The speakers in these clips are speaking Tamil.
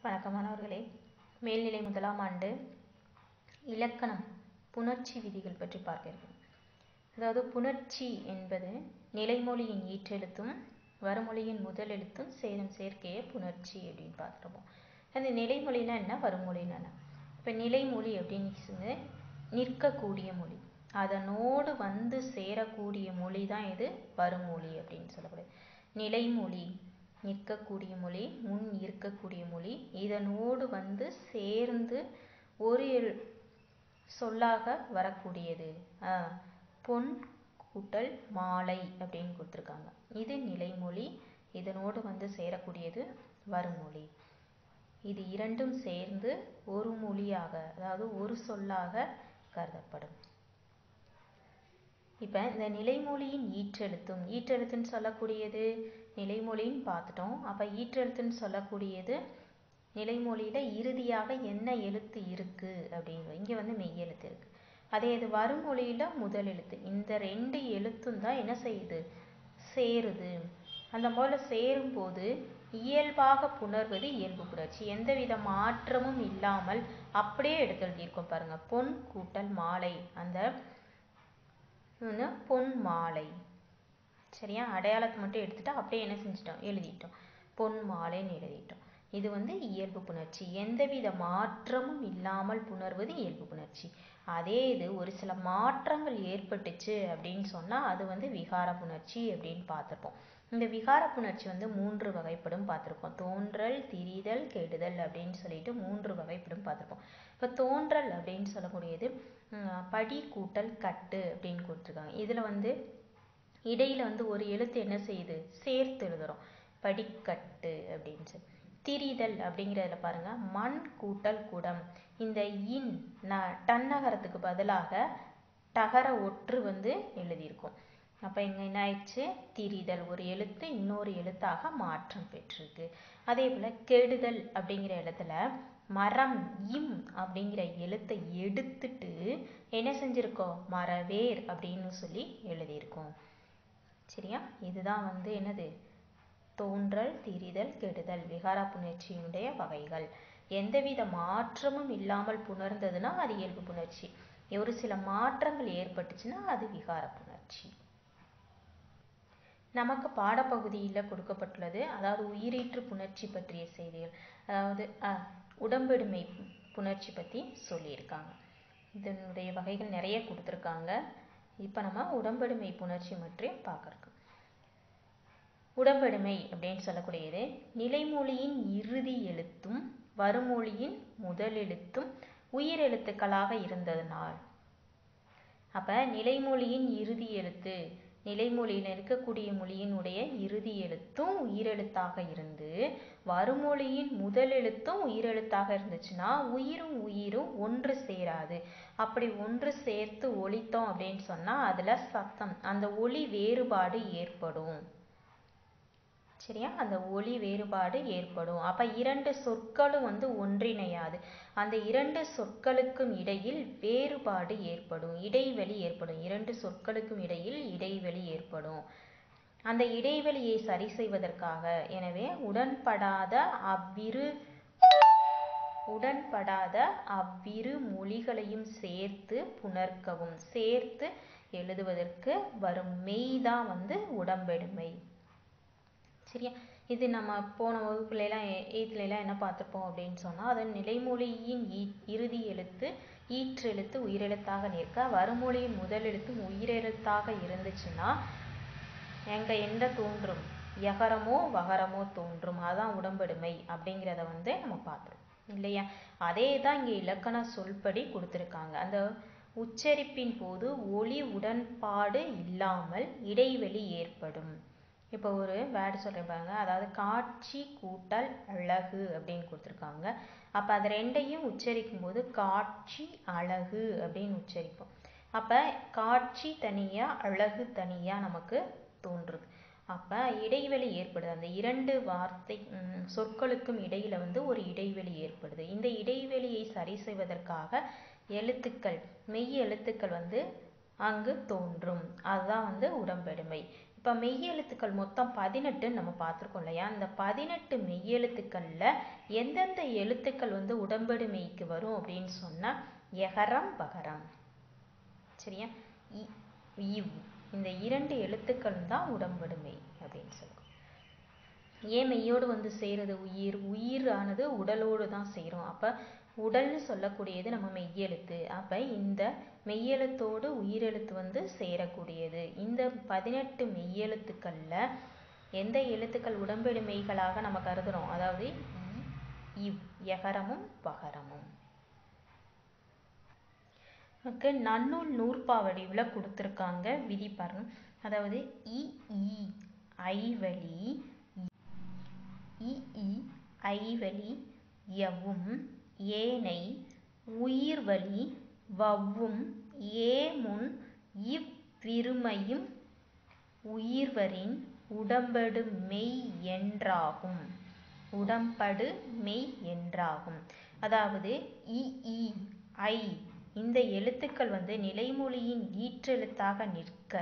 வணக்கம் மாணவர்களே மேல்நிலை முதலாம் ஆண்டு இலக்கணம் புணர்ச்சி விதிகள் பற்றி பார்க்க இருக்கிறோம் அதாவது புணர்ச்சி என்பது நிலைமொழியின் ஈற்றெழுத்தும் வருமொழியின் முதல் எழுத்தும் சேரும் சேர்க்கையே புணர்ச்சி அப்படின்னு பார்த்துருப்போம் அந்த நிலைமொழினா என்ன வருமொழினா என்ன இப்போ நிலைமொழி அப்படின்னு சொல்லி நிற்கக்கூடிய மொழி அதனோடு வந்து சேரக்கூடிய மொழி தான் இது வருமொழி அப்படின்னு சொல்லப்படுது நிலைமொழி நிற்கக்கூடிய மொழி முன் இருக்கக்கூடிய மொழி இதனோடு வந்து சேர்ந்து ஒரு எழு- சொல்லாக வரக்கூடியது ஆஹ் பொன் கூட்டல் மாலை அப்படின்னு கொடுத்துருக்காங்க இது நிலைமொழி இதனோடு வந்து சேரக்கூடியது வருமொழி இது இரண்டும் சேர்ந்து ஒரு மொழியாக அதாவது ஒரு சொல்லாக கருதப்படும் இப்போ இந்த நிலைமொழியின் ஈற்றெழுத்தும் ஈற்றெழுத்துன்னு சொல்லக்கூடியது நிலைமொழின்னு பார்த்துட்டோம் அப்போ ஈற்றெழுத்துன்னு சொல்லக்கூடியது நிலைமொழியில இறுதியாக என்ன எழுத்து இருக்கு அப்படிங்கிறது இங்கே வந்து மெய் எழுத்து இருக்கு அதே இது வருமொழியில முதல் எழுத்து இந்த ரெண்டு எழுத்தும் தான் என்ன செய்யுது சேருது அந்த போல சேரும்போது இயல்பாக புணர்வது இயல்பு புணர்ச்சி எந்தவித மாற்றமும் இல்லாமல் அப்படியே எடுத்து எழுதியிருக்கோம் பாருங்க பொன் கூட்டல் மாலை அந்த இன்னொன்னு பொன் மாலை சரியா அடையாளத்தை மட்டும் எடுத்துட்டு அப்படியே என்ன செஞ்சிட்டோம் எழுதிட்டோம் பொன் மாலைன்னு எழுதிட்டோம் இது வந்து இயல்பு புணர்ச்சி எந்தவித மாற்றமும் இல்லாமல் புணர்வது இயல்பு புணர்ச்சி அதே இது ஒரு சில மாற்றங்கள் ஏற்பட்டுச்சு அப்படின்னு சொன்னா அது வந்து விகார புணர்ச்சி அப்படின்னு பார்த்திருப்போம் இந்த விகார புணர்ச்சி வந்து மூன்று வகைப்படும் பார்த்திருப்போம் தோன்றல் திரிதல் கெடுதல் அப்படின்னு சொல்லிட்டு மூன்று வகைப்படும் பார்த்திருப்போம் இப்போ தோன்றல் அப்படின்னு சொல்லக்கூடியது உம், படி கூட்டல் கட்டு அப்படின்னு கொடுத்துருக்காங்க இதுல வந்து இடையில வந்து ஒரு எழுத்து என்ன செய்யுது சேர்த்து எழுதுறோம் படிக்கட்டு அப்படின்னு சொல்லி திரிதல் அப்படிங்கிறதுல பாருங்க மண் கூட்டல் குடம் இந்த இன் ந டன்னகரத்துக்கு பதிலாக டகர ஒற்று வந்து எழுதியிருக்கோம் அப்ப இங்க என்ன ஆயிடுச்சு திரிதல் ஒரு எழுத்து இன்னொரு எழுத்தாக மாற்றம் பெற்றிருக்கு அதே போல கெடுதல் அப்படிங்கிற இடத்துல மரம் இம் அப்படிங்கிற எழுத்தை எடுத்துட்டு என்ன செஞ்சிருக்கோம் மரவேர் அப்படின்னு சொல்லி எழுதியிருக்கோம் சரியா இதுதான் வந்து என்னது தோன்றல் திரிதல் கெடுதல் விகார புணர்ச்சியினுடைய வகைகள் எந்தவித மாற்றமும் இல்லாமல் புணர்ந்ததுன்னா அது இயல்பு புணர்ச்சி ஒரு சில மாற்றங்கள் ஏற்பட்டுச்சுன்னா அது விகார புணர்ச்சி நமக்கு பாடப்பகுதியில் கொடுக்கப்பட்டுள்ளது அதாவது உயிரீற்று புணர்ச்சி பற்றிய செய்திகள் அதாவது அஹ், உடம்பெடுமை புணர்ச்சி பற்றி சொல்லியிருக்காங்க இதனுடைய வகைகள் நிறைய கொடுத்துருக்காங்க இப்போ நம்ம உடம்பெடுமை புணர்ச்சி பற்றி பார்க்கறோம் உடம்பெடுமை அப்படின்னு சொல்லக்கூடியது நிலைமொழியின் இறுதி எழுத்தும் வருமொழியின் முதல் எழுத்தும் உயிரெழுத்துக்களாக இருந்ததனால் அப்ப நிலைமொழியின் இறுதி எழுத்து நிலைமொழியில் இருக்கக்கூடிய மொழியினுடைய இறுதி எழுத்தும் உயிரெழுத்தாக இருந்து வருமொழியின் முதல் எழுத்தும் உயிரெழுத்தாக இருந்துச்சுன்னா உயிரும் உயிரும் ஒன்று சேராது அப்படி ஒன்று சேர்த்து ஒலித்தோம் அப்படின்னு சொன்னா அதுல சத்தம் அந்த ஒலி வேறுபாடு ஏற்படும் சரியா அந்த ஒலி வேறுபாடு ஏற்படும் அப்ப இரண்டு சொற்களும் வந்து ஒன்றிணையாது அந்த இரண்டு சொற்களுக்கும் இடையில் வேறுபாடு ஏற்படும் இடைவெளி ஏற்படும் இரண்டு சொற்களுக்கும் இடையில் இடைவெளி ஏற்படும் அந்த இடைவெளியை சரி செய்வதற்காக எனவே உடன்படாத அவ்விரு உடன்படாத அவ்விரு மொழிகளையும் சேர்த்து புணர்க்கவும் சேர்த்து எழுதுவதற்கு வரும் மெய் தான் வந்து உடம்பெடுமை சரியா இது நம்ம போன வகுப்புல எல்லாம் எயித்துல எல்லாம் என்ன பார்த்திருப்போம் அப்படின்னு சொன்னா அது நிலைமொழியின் ஈ- இறுதி எழுத்து ஈற்றெழுத்து உயிரெழுத்தாக நிற்க வருமொழியின் முதல் எழுத்தும் உயிரெழுத்தாக இருந்துச்சுன்னா எங்க என்ன தோன்றும் யகரமோ வகரமோ தோன்றும் அதான் உடம்பெடுமை அப்படிங்கிறத வந்து நம்ம பார்த்தோம் இல்லையா அதே தான் இங்க இலக்கண சொல்படி கொடுத்திருக்காங்க அந்த உச்சரிப்பின் போது ஒலி உடன்பாடு இல்லாமல் இடைவெளி ஏற்படும் இப்போ ஒரு வேர்டு சொல்றேன் பாருங்க அதாவது காட்சி கூட்டல் அழகு அப்படின்னு கொடுத்துருக்காங்க அப்ப அது ரெண்டையும் உச்சரிக்கும் போது காட்சி அழகு அப்படின்னு உச்சரிப்போம் அப்ப காட்சி தனியா அழகு தனியா நமக்கு தோன்றுது அப்ப இடைவெளி ஏற்படுது அந்த இரண்டு வார்த்தை ம், சொற்களுக்கும் இடையில வந்து ஒரு இடைவெளி ஏற்படுது இந்த இடைவெளியை சரி செய்வதற்காக எழுத்துக்கள் மெய் எழுத்துக்கள் வந்து அங்கு தோன்றும் அதுதான் வந்து உடம்பெடுமை இப்போ மெய்யெழுத்துக்கள் மொத்தம் பதினெட்டு நம்ம பார்த்துருக்கோம் இல்லையா இந்த பதினெட்டு மெய்யெழுத்துக்களில் எந்தெந்த எழுத்துக்கள் வந்து உடம்படு மெய்க்கு வரும் அப்படின்னு சொன்னால் எகரம் பகரம் சரியா இ இவ் இந்த இரண்டு எழுத்துக்கள் தான் உடம்படு மெய் அப்படின்னு சொல்லுவோம் ஏன் மெய்யோடு வந்து சேருது உயிர் உயிர் ஆனது உடலோடு தான் சேரும் அப்போ உடல்னு சொல்லக்கூடியது நம்ம மெய்யெழுத்து அப்போ இந்த மெய்யெழுத்தோடு உயிரெழுத்து வந்து சேரக்கூடியது இந்த பதினெட்டு மெய்யெழுத்துக்களில் எந்த எழுத்துக்கள் உடம்பெடு மெய்களாக நம்ம கருதுறோம் அதாவது இ இவ் எகரமும் பகரமும் நமக்கு நன்னூல் நூற்பாவடிவில் கொடுத்துருக்காங்க விதி பாருங்க அதாவது இ இ ஐவழி இ இ ஐவழி எவ்வும் ஏனை உயிர்வழி வவ்வும் ஏமுன் இவ்விருமையும் உயிர்வரின் உடம்படு மெய் என்றாகும் உடம்படு மெய் என்றாகும் அதாவது இ இ ஐ இந்த எழுத்துக்கள் வந்து நிலைமொழியின் ஈற்றெழுத்தாக நிற்க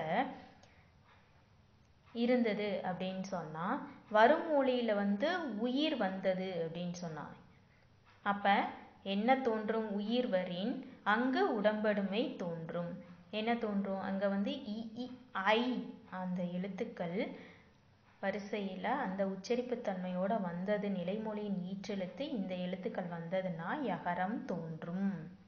இருந்தது அப்படின்னு சொன்னா வரும் மொழியில வந்து உயிர் வந்தது அப்படின்னு சொன்னான் அப்ப என்ன தோன்றும் உயிர் வரின் அங்கு உடம்படுமை தோன்றும் என்ன தோன்றும் அங்க வந்து இ இ ஐ அந்த எழுத்துக்கள் வரிசையில அந்த உச்சரிப்பு தன்மையோட வந்தது நிலைமொழியின் ஈற்றெழுத்து இந்த எழுத்துக்கள் வந்ததுன்னா யகரம் தோன்றும்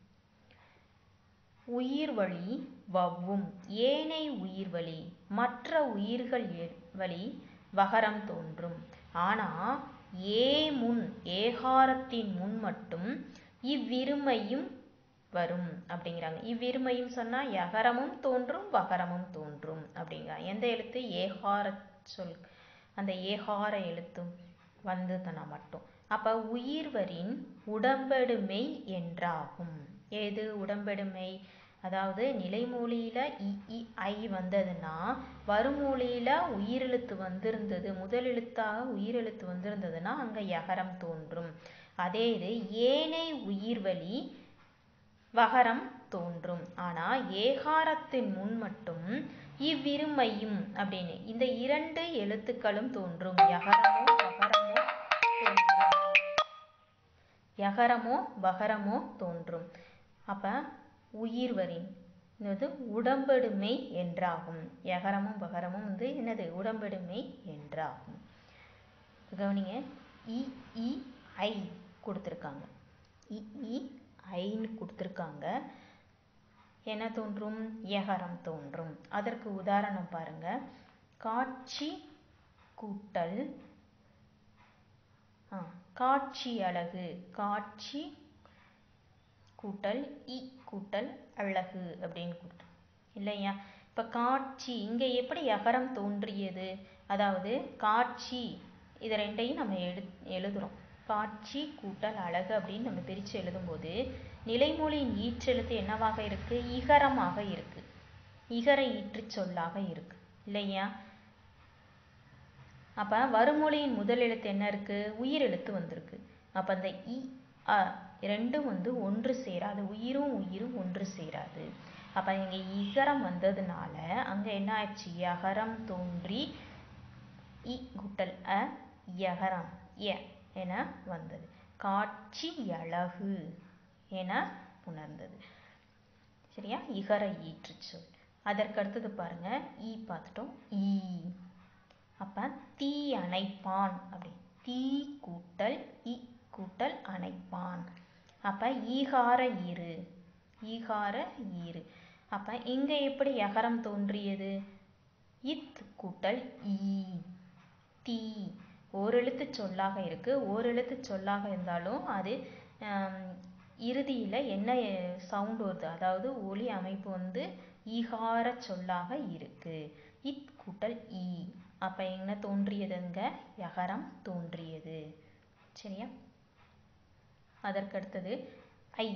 உயிர்வழி வவ்வும் ஏனை உயிர்வழி மற்ற உயிர்கள் வழி வகரம் தோன்றும் ஆனா ஏ முன் ஏகாரத்தின் முன் மட்டும் இவ்விருமையும் வரும் அப்படிங்கிறாங்க இவ்விருமையும் சொன்னா யகரமும் தோன்றும் வகரமும் தோன்றும் அப்படிங்கிறாங்க எந்த எழுத்து ஏகார சொல் அந்த ஏகார எழுத்தும் வந்ததுனா மட்டும் அப்ப உயிர்வரின் உடம்பெடுமை என்றாகும் ஏது உடம்பெடுமை அதாவது நிலைமொழியில இ இ ஐ வந்ததுன்னா வருமொழியில உயிரெழுத்து வந்திருந்தது முதல் எழுத்தாக உயிரெழுத்து வந்திருந்ததுன்னா அங்க யகரம் தோன்றும் அதே இது ஏனை உயிர்வழி வகரம் தோன்றும் ஆனா ஏகாரத்தின் முன் மட்டும் இவ்விருமையும் அப்படின்னு இந்த இரண்டு எழுத்துக்களும் தோன்றும் யகரமோ வகரமோ தோன்றும் யகரமோ வகரமோ தோன்றும் அப்ப உயிர்வரின் என்னது உடம்பெடுமை என்றாகும் யகரமும் பகரமும் வந்து என்னது உடம்பெடுமை என்றாகும் கவனிங்க இ இ ஐ கொடுத்துருக்காங்க இ இ ஐன்னு கொடுத்துருக்காங்க என்ன தோன்றும் யகரம் தோன்றும் அதற்கு உதாரணம் பாருங்க காட்சி கூட்டல் ஆ காட்சி அழகு காட்சி கூட்டல் இ கூட்டல் அழகு அப்படின்னு கொடுத்தோம் இல்லையா இப்போ காட்சி இங்கே எப்படி யகரம் தோன்றியது அதாவது காட்சி இது ரெண்டையும் நம்ம எடு எழுதுறோம் காட்சி கூட்டல் அழகு அப்படின்னு நம்ம பிரித்து எழுதும்போது நிலைமொழியின் ஈற்றெழுத்து என்னவாக இருக்கு இகரமாக இருக்கு இகர ஈற்றுச் சொல்லாக இருக்கு இல்லையா அப்ப வருமொழியின் முதல் எழுத்து என்ன இருக்கு உயிர் எழுத்து வந்திருக்கு அப்ப அந்த இ அ ரெண்டும் வந்து ஒன்று சேராது உயிரும் உயிரும் ஒன்று சேராது அப்ப இங்க இகரம் வந்ததுனால அங்க என்ன ஆச்சு யகரம் தோன்றி இ குட்டல் அ யகரம் எ என வந்தது காட்சி அழகு என உணர்ந்தது சரியா இகர ஈற்று சொல் அதற்கு அடுத்தது பாருங்க ஈ பார்த்துட்டோம் ஈ அப்ப தீ அணைப்பான் அப்படி தீ கூட்டல் இ கூட்டல் அணைப்பான் அப்ப ஈகார ஈறு ஈகார ஈறு அப்ப இங்க எப்படி யகரம் தோன்றியது இத் கூட்டல் ஈ தீ ஓரெழுத்து சொல்லாக இருக்கு ஓரெழுத்து சொல்லாக இருந்தாலும் அது இறுதியில் என்ன சவுண்ட் வருது அதாவது ஒலி அமைப்பு வந்து ஈகார சொல்லாக இருக்கு இத் கூட்டல் ஈ அப்ப என்ன தோன்றியதுங்க யகரம் தோன்றியது சரியா அதற்கடுத்தது ஐ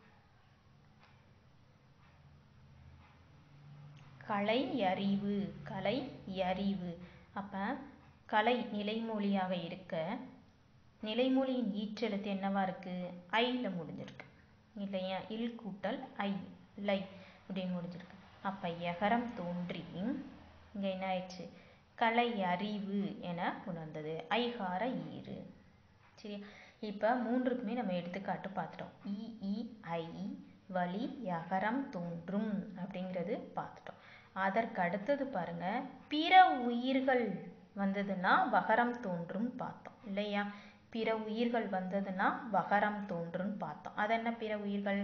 கலை அறிவு கலை அறிவு அப்ப கலை நிலைமொழியாக இருக்க நிலைமொழியின் ஈற்றெழுத்து என்னவா இருக்கு ஐல முடிஞ்சிருக்கு இல்லையா இல் கூட்டல் ஐ லை அப்படின்னு முடிஞ்சிருக்கு அப்ப எகரம் தோன்றி இங்க என்ன ஆயிடுச்சு கலை அறிவு என உணர்ந்தது ஐகார ஈறு சரி இப்போ மூன்றுக்குமே நம்ம எடுத்துக்காட்டு பார்த்துட்டோம் இ இ ஐ வழி யகரம் தோன்றும் அப்படிங்கிறது பார்த்துட்டோம் அதற்கு அடுத்தது பாருங்க பிற உயிர்கள் வந்ததுன்னா வகரம் தோன்றும் பார்த்தோம் இல்லையா பிற உயிர்கள் வந்ததுன்னா வகரம் தோன்றும் பார்த்தோம் அது என்ன பிற உயிர்கள்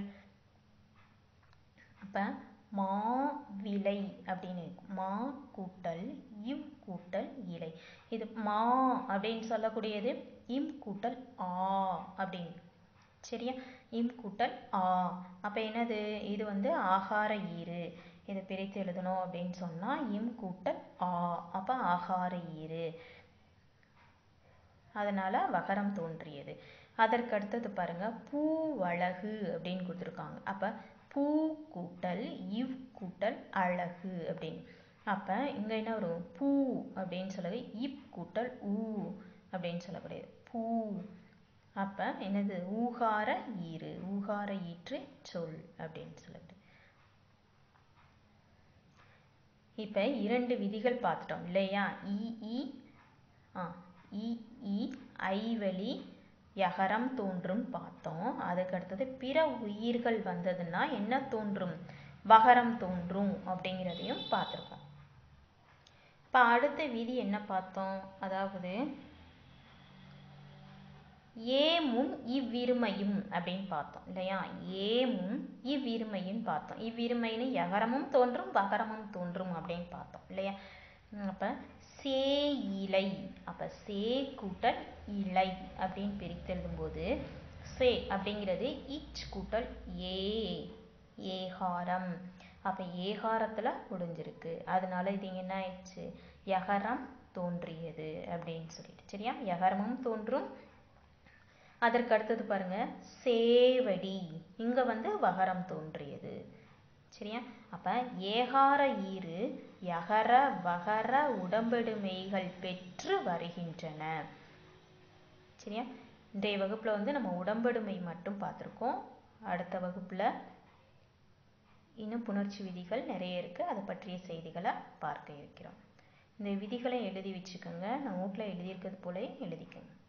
அப்ப மா விலை அப்படின்னு இருக்கும் மா கூட்டல் இவ் கூட்டல் இலை இது மா அப்படின்னு சொல்லக்கூடியது இம் கூட்டல் ஆ அப்படின்னு சரியா இம் கூட்டல் ஆ அப்ப என்னது இது வந்து ஆகார ஈறு இதை பிரித்து எழுதணும் அப்படின்னு சொன்னா இம் கூட்டல் ஆ அப்ப ஆகார ஈறு அதனால வகரம் தோன்றியது அதற்கு அடுத்தது பாருங்க பூவழகு அப்படின்னு கொடுத்துருக்காங்க அப்ப பூ கூட்டல் இவ் கூட்டல் அழகு அப்படின்னு அப்ப இங்க என்ன வரும் பூ அப்படின்னு சொல்லவே இப் கூட்டல் ஊ அப்படின்னு சொல்லக்கூடியது பூ அப்ப என்னது ஊகார ஈறு ஊகார ஈற்று சொல் அப்படின்னு சொல்லப்படுது இப்ப இரண்டு விதிகள் பார்த்துட்டோம் இல்லையா இ இ ஆ இ இ ஐவழி யகரம் தோன்றும் பார்த்தோம் அதுக்கு அடுத்தது பிற உயிர்கள் வந்ததுன்னா என்ன தோன்றும் வகரம் தோன்றும் அப்படிங்கிறதையும் பார்த்துருக்கோம் இப்போ அடுத்த விதி என்ன பார்த்தோம் அதாவது ஏமும் இவ்விருமையும் அப்படின்னு பார்த்தோம் இல்லையா ஏமும் இவ்விருமையும் பார்த்தோம் இவ்விருமைன்னு யகரமும் தோன்றும் வகரமும் தோன்றும் அப்படின்னு பார்த்தோம் இல்லையா அப்ப சே இலை அப்ப சே கூட்டல் இலை அப்படின்னு பிரித்து எழுதும்போது சே அப்படிங்கிறது இச் கூட்டல் ஏ ஏகாரம் அப்ப ஏகாரத்துல முடிஞ்சிருக்கு அதனால இது என்ன ஆயிடுச்சு யகரம் தோன்றியது அப்படின்னு சொல்லிட்டு சரியா யகரமும் தோன்றும் அதற்கு அடுத்தது பாருங்க சேவடி இங்க வந்து வகரம் தோன்றியது சரியா அப்ப ஏகார ஈறு யகர வகர உடம்பெடுமைகள் பெற்று வருகின்றன சரியா இன்றைய வகுப்புல வந்து நம்ம உடம்பெடுமை மட்டும் பார்த்துருக்கோம் அடுத்த வகுப்புல இன்னும் புணர்ச்சி விதிகள் நிறைய இருக்கு அதை பற்றிய செய்திகளை பார்க்க இருக்கிறோம் இந்த விதிகளை எழுதி வச்சுக்கோங்க நான் நோட்டில் எழுதியிருக்கிறது போல எழுதிக்கோங்க